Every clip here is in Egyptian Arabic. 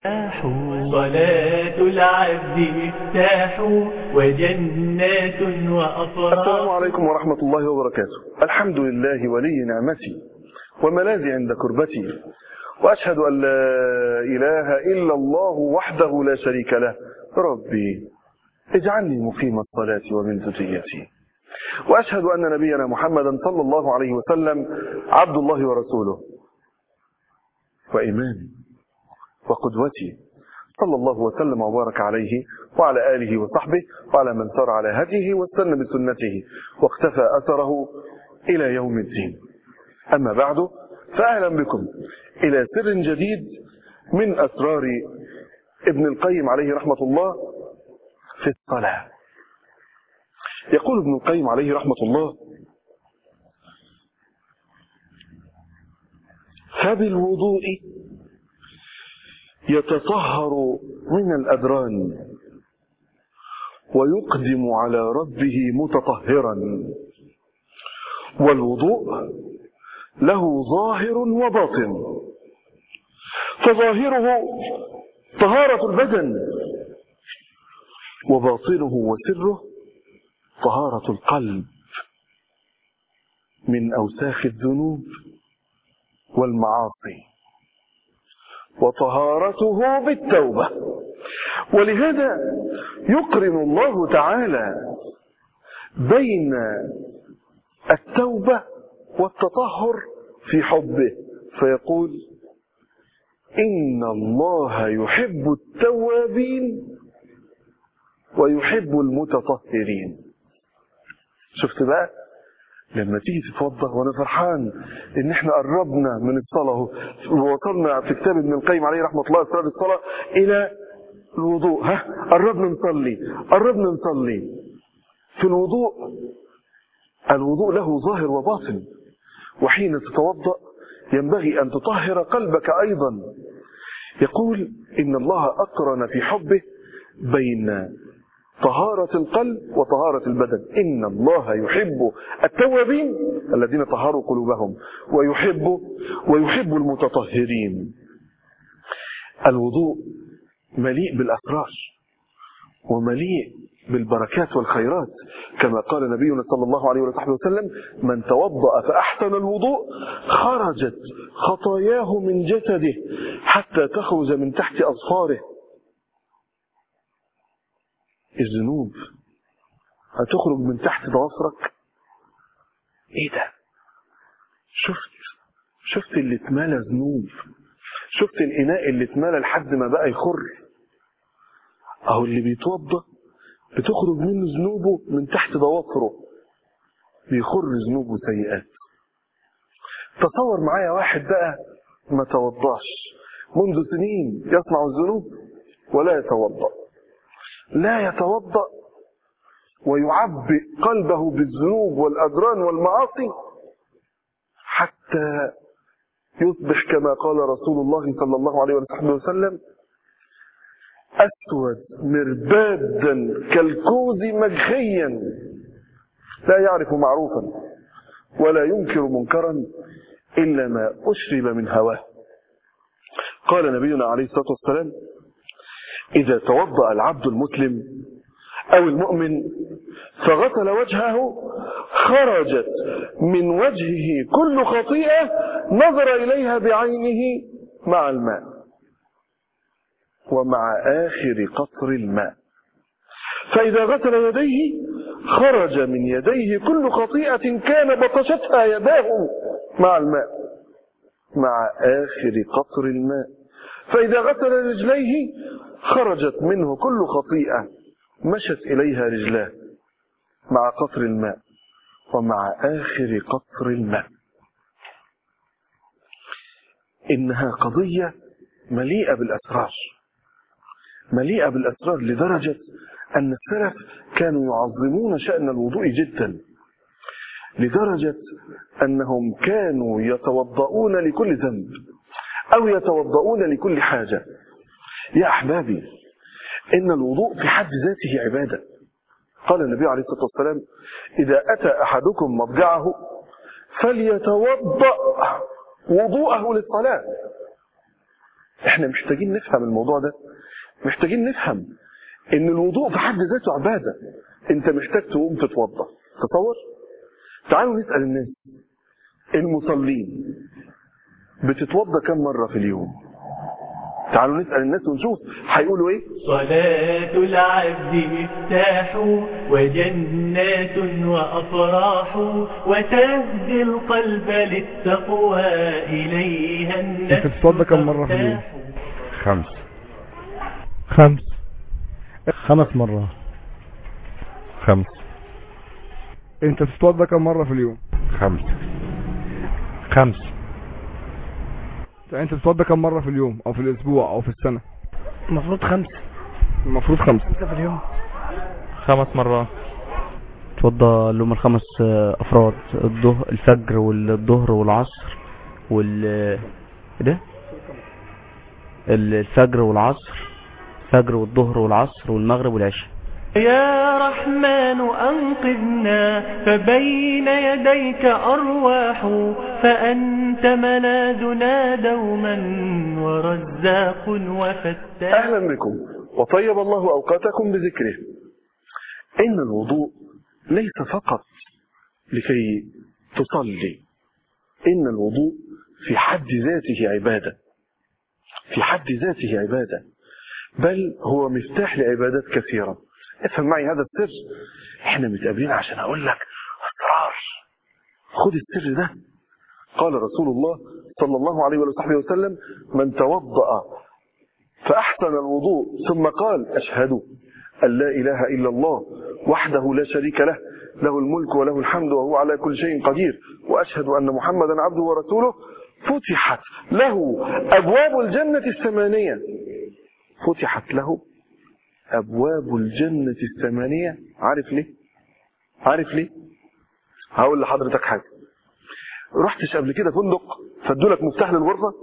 صلاة العبد مفتاح وجنات وأفراح السلام عليكم ورحمة الله وبركاته الحمد لله ولي نعمتي وملاذي عند كربتي وأشهد أن لا إله إلا الله وحده لا شريك له ربي اجعلني مقيم الصلاة ومن ذريتي وأشهد أن نبينا محمدا صلى الله عليه وسلم عبد الله ورسوله وإمامي وقدوتي صلى الله وسلم وبارك عليه وعلى آله وصحبه وعلى من سار على هديه واستنى بسنته واقتفى أثره إلى يوم الدين أما بعد فأهلا بكم إلى سر جديد من أسرار ابن القيم عليه رحمة الله في الصلاة يقول ابن القيم عليه رحمة الله فبالوضوء يتطهر من الأدران ويقدم على ربه متطهرا والوضوء له ظاهر وباطن فظاهره طهارة البدن وباطنه وسره طهارة القلب من أوساخ الذنوب والمعاصي وطهارته بالتوبة ولهذا يقرن الله تعالى بين التوبة والتطهر في حبه فيقول إن الله يحب التوابين ويحب المتطهرين شفت بقى لما تيجي تتوضا وانا فرحان ان احنا قربنا من الصلاه ووصلنا في كتاب ابن القيم عليه رحمه الله اسرار الصلاه الى الوضوء ها قربنا نصلي قربنا نصلي في الوضوء الوضوء له ظاهر وباطن وحين تتوضا ينبغي ان تطهر قلبك ايضا يقول ان الله اقرن في حبه بين طهارة القلب وطهارة البدن إن الله يحب التوابين الذين طهروا قلوبهم ويحب ويحب المتطهرين الوضوء مليء بالأسرار ومليء بالبركات والخيرات كما قال نبينا صلى الله عليه وصحبه وسلم من توضأ فأحسن الوضوء خرجت خطاياه من جسده حتى تخرج من تحت أظفاره الذنوب هتخرج من تحت ضوافرك ايه ده شفت شفت اللي اتملى ذنوب شفت الاناء اللي اتملى لحد ما بقى يخر اهو اللي بيتوضا بتخرج منه ذنوبه من تحت ضوافره بيخر ذنوبه سيئات تصور معايا واحد بقى ما توضاش منذ سنين يصنع الذنوب ولا يتوضا لا يتوضا ويعبئ قلبه بالذنوب والادران والمعاصي حتى يصبح كما قال رسول الله صلى الله عليه وسلم اسود مربادا كالكوز مجخيا لا يعرف معروفا ولا ينكر منكرا الا ما اشرب من هواه قال نبينا عليه الصلاه والسلام إذا توضأ العبد المسلم أو المؤمن فغسل وجهه خرجت من وجهه كل خطيئة نظر إليها بعينه مع الماء ومع آخر قطر الماء فإذا غسل يديه خرج من يديه كل خطيئة كان بطشتها يداه مع الماء مع آخر قطر الماء فإذا غسل رجليه خرجت منه كل خطيئة مشت إليها رجلاه مع قطر الماء ومع آخر قطر الماء إنها قضية مليئة بالأسرار مليئة بالأسرار لدرجة أن السلف كانوا يعظمون شأن الوضوء جدا لدرجة أنهم كانوا يتوضؤون لكل ذنب أو يتوضؤون لكل حاجة يا أحبابي إن الوضوء في حد ذاته عبادة قال النبي عليه الصلاة والسلام إذا أتى أحدكم مضجعه فليتوضأ وضوءه للصلاة احنا محتاجين نفهم الموضوع ده محتاجين نفهم ان الوضوء في حد ذاته عباده انت محتاج تقوم تتوضا تصور تعالوا نسال الناس المصلين بتتوضا كم مره في اليوم تعالوا نسال الناس ونشوف هيقولوا ايه صلاة العبد مفتاح وجنات وأفراح وتهدي القلب للتقوى إليها النفس أنت بتتوضى كم مرة في اليوم؟ ترتاح. خمس خمس خمس مرات خمس انت بتتوضى كم مرة في اليوم خمس خمس انت بتتوضى كم مرة في اليوم او في الاسبوع او في السنة المفروض خمسة المفروض خمسة خمسة في اليوم خمس مرات توضى اللي هم الخمس آه، افراد الظهر الفجر والظهر والعصر وال ايه ده الفجر والعصر الفجر والظهر والعصر والمغرب والعشاء يا رحمن أنقذنا فبين يديك أرواح فأنت ملاذنا دوما ورزاق وفتاح اهلا بكم وطيب الله اوقاتكم بذكره ان الوضوء ليس فقط لكي تصلي ان الوضوء في حد ذاته عباده في حد ذاته عباده بل هو مفتاح لعبادات كثيره افهم معي هذا السر احنا متقابلين عشان اقول لك اسرار خد السر ده قال رسول الله صلى الله عليه وصحبه وسلم من توضأ فأحسن الوضوء ثم قال أشهد أن لا إله إلا الله وحده لا شريك له له الملك وله الحمد وهو على كل شيء قدير وأشهد أن محمدا عبده ورسوله فتحت له أبواب الجنة الثمانية فتحت له أبواب الجنة الثمانية عارف ليه؟ عارف ليه؟ هقول لحضرتك حاجة رحتش قبل كده فندق فادولك مفتاح للغرفة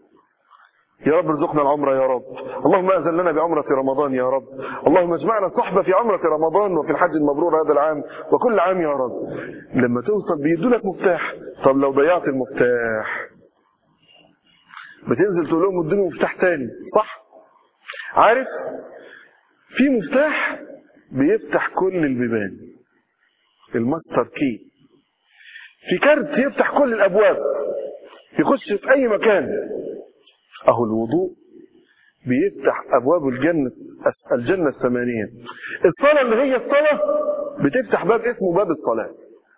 يا رب ارزقنا العمرة يا رب اللهم أذن لنا بعمرة رمضان يا رب اللهم اجمعنا صحبة في عمرة رمضان وفي الحج المبرور هذا العام وكل عام يا رب لما توصل بيدولك مفتاح طب لو ضيعت المفتاح بتنزل تقول لهم ادوني مفتاح تاني صح عارف في مفتاح بيفتح كل البيبان الماستر كي في كارت يفتح كل الابواب يخش في اي مكان اهو الوضوء بيفتح ابواب الجنه الجنه الثمانيه الصلاه اللي هي الصلاه بتفتح باب اسمه باب الصلاه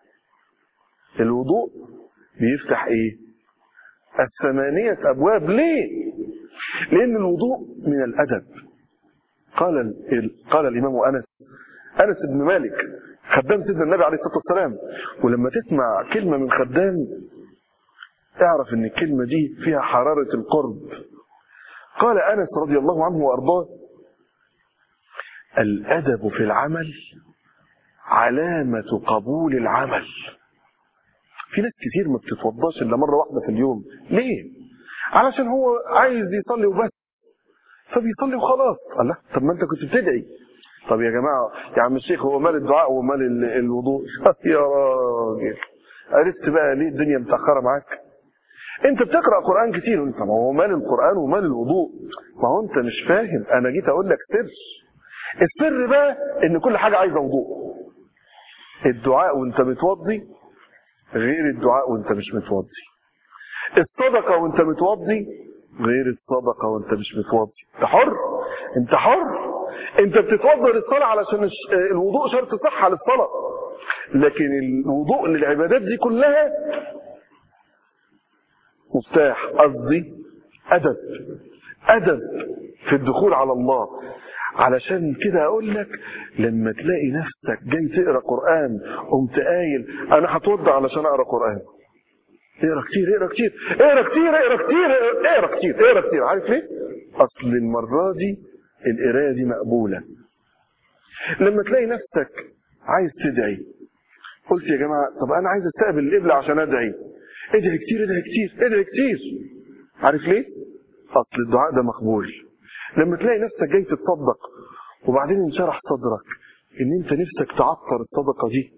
الوضوء بيفتح ايه الثمانيه ابواب ليه لان الوضوء من الادب قال ال- قال الامام انس انس بن مالك خدام سيدنا النبي عليه الصلاه والسلام ولما تسمع كلمه من خدام اعرف ان الكلمه دي فيها حراره القرب قال انس رضي الله عنه وارضاه الادب في العمل علامه قبول العمل في ناس كتير ما بتتوضاش الا مره واحده في اليوم ليه علشان هو عايز يصلي وبس فبيصلي وخلاص الله طب ما انت كنت بتدعي طب يا جماعه يا عم الشيخ هو مال الدعاء ومال ال- الوضوء يا راجل عرفت بقى ليه الدنيا متاخره معاك انت بتقرا قران كتير انت ما هو مال القران ومال الوضوء ما هو انت مش فاهم انا جيت اقول لك سر السر بقى ان كل حاجه عايزه وضوء الدعاء وانت متوضي غير الدعاء وانت مش متوضي الصدقه وانت متوضي غير الصدقه وانت مش متوضي انت حر انت حر انت بتتوضا للصلاه علشان الش- الوضوء شرط صحه للصلاه لكن الوضوء للعبادات دي كلها مفتاح قصدي ادب ادب في الدخول على الله علشان كده اقول لك لما تلاقي نفسك جاي تقرا قران قمت قايل انا هتوضى علشان اقرا قران اقرا كتير اقرا كتير اقرا كتير اقرا كتير اقرا كتير اقرا كتير عارف ليه؟ اصل المره دي القرايه دي مقبوله لما تلاقي نفسك عايز تدعي قلت يا جماعه طب انا عايز استقبل القبله عشان ادعي ادعي كتير ادعي كتير ادعي كتير عارف ليه؟ اصل الدعاء ده مقبول لما تلاقي نفسك جاي تتصدق وبعدين انشرح صدرك ان انت نفسك تعطر الصدقه دي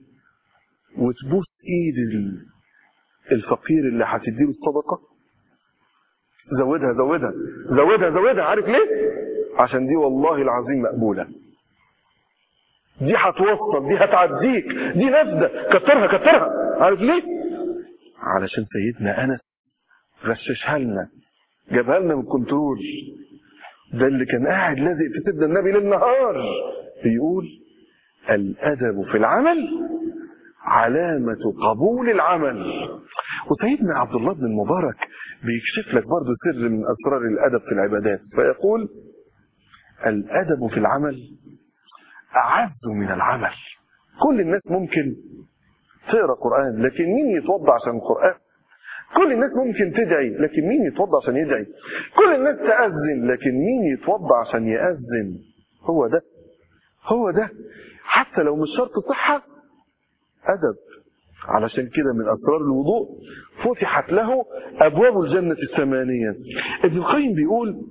وتبوس ايد ال- الفقير اللي هتديله الصدقه زودها زودها زودها زودها عارف ليه عشان دي والله العظيم مقبولة دي هتوصل دي هتعديك دي نافذة كترها كترها عارف ليه علشان سيدنا أنس غششها لنا جابها لنا من الكنترول ده اللي كان قاعد لازق في سيدنا النبي ليل نهار بيقول الأدب في العمل علامة قبول العمل وسيدنا عبد الله بن المبارك بيكشف لك برضه سر من أسرار الأدب في العبادات فيقول الأدب في العمل أعز من العمل كل الناس ممكن تقرأ قرآن لكن مين يتوضع عشان القرآن كل الناس ممكن تدعي لكن مين يتوضع عشان يدعي كل الناس تأذن لكن مين يتوضع عشان يأذن هو ده هو ده حتى لو مش شرط صحة أدب علشان كده من أسرار الوضوء فتحت له أبواب الجنة الثمانية ابن القيم بيقول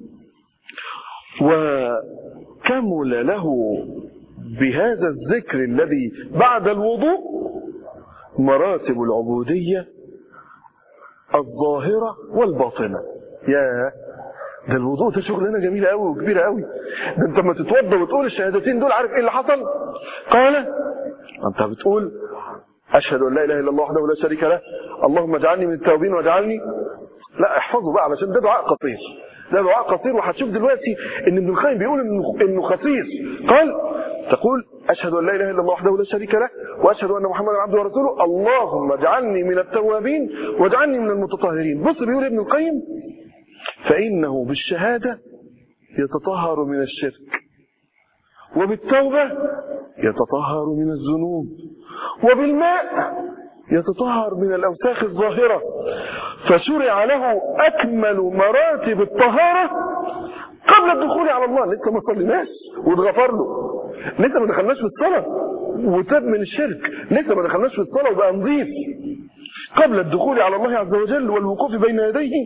وكمل له بهذا الذكر الذي بعد الوضوء مراتب العبودية الظاهرة والباطنة يا ده الوضوء ده شغلانه جميله قوي وكبيره قوي ده انت لما تتوضا وتقول الشهادتين دول عارف ايه اللي حصل قال انت بتقول اشهد ان لا اله الا الله وحده لا شريك له اللهم اجعلني من التوابين واجعلني لا احفظه بقى علشان ده دعاء قصير ده دعاء قصير وهتشوف دلوقتي ان ابن القيم بيقول انه انه قصير قال تقول اشهد ان لا اله الا الله وحده لا شريك له واشهد ان محمدا عبده ورسوله اللهم اجعلني من التوابين واجعلني من المتطهرين بص بيقول ابن القيم فانه بالشهاده يتطهر من الشرك وبالتوبه يتطهر من الذنوب وبالماء يتطهر من الأوساخ الظاهرة فشرع له أكمل مراتب الطهارة قبل الدخول على الله لسه ما صليناش واتغفر له لسه ما دخلناش في الصلاة وتاب من الشرك لسه ما دخلناش في الصلاة وبقى نظيف قبل الدخول على الله عز وجل والوقوف بين يديه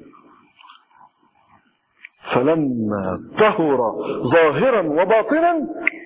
فلما طهر ظاهرا وباطنا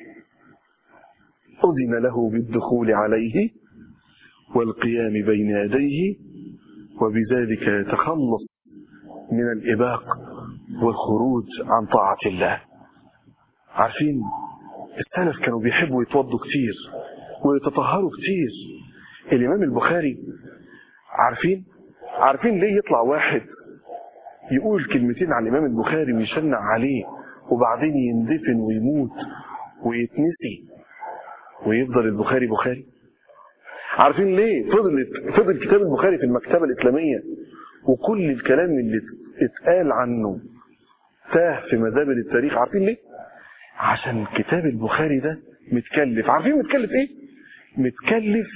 أذن له بالدخول عليه والقيام بين يديه وبذلك يتخلص من الإباق والخروج عن طاعة الله عارفين السلف كانوا بيحبوا يتوضوا كتير ويتطهروا كتير الإمام البخاري عارفين عارفين ليه يطلع واحد يقول كلمتين عن الإمام البخاري ويشنع عليه وبعدين يندفن ويموت ويتنسي ويفضل البخاري بخاري عارفين ليه فضل فضل كتاب البخاري في المكتبة الإسلامية وكل الكلام اللي اتقال عنه تاه في مدابر التاريخ عارفين ليه عشان كتاب البخاري ده متكلف عارفين متكلف ايه متكلف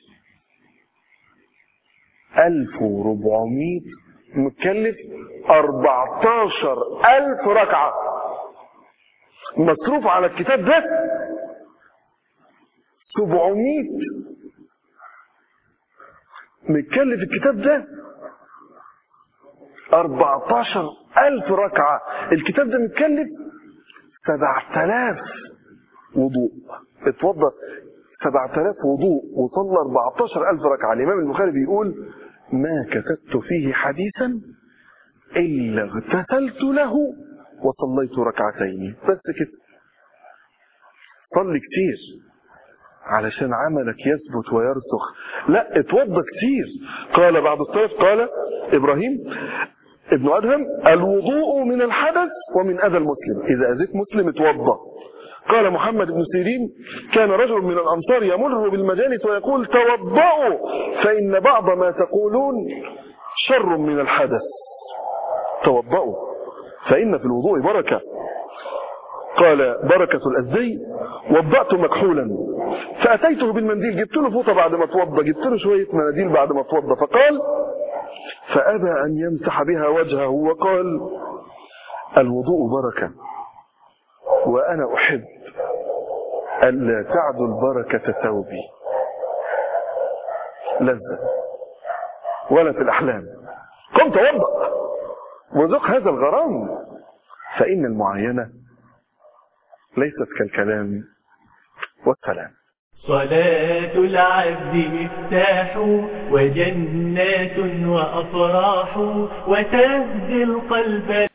1400 متكلف 14000 ركعة مصروف على الكتاب ده 700 متكلف الكتاب ده 14 ألف ركعة الكتاب ده متكلف 7000 وضوء اتوضى 7000 وضوء وصلى 14 ألف ركعة الإمام البخاري بيقول ما كتبت فيه حديثا إلا اغتسلت له وصليت ركعتين بس كده صلي كتير علشان عملك يثبت ويرسخ لا اتوضى كتير قال بعض السلف قال ابراهيم ابن ادهم الوضوء من الحدث ومن اذى المسلم اذا اذيت مسلم اتوضى قال محمد بن سيرين كان رجل من الانصار يمر بالمجالس ويقول توضؤوا فان بعض ما تقولون شر من الحدث توضؤوا فان في الوضوء بركه قال بركة الأزدي وضعت مكحولا فأتيته بالمنديل جبت له فوطة بعد ما توضى جبت له شوية مناديل بعد ما توضى فقال فأبى أن يمسح بها وجهه وقال الوضوء بركة وأنا أحب ألا تعدل بركة ثوبي لذة ولا في الأحلام قم توضأ وذق هذا الغرام فإن المعاينة ليست كالكلام والسلام صلاة العبد مفتاح وجنات وأفراح وتهدي القلب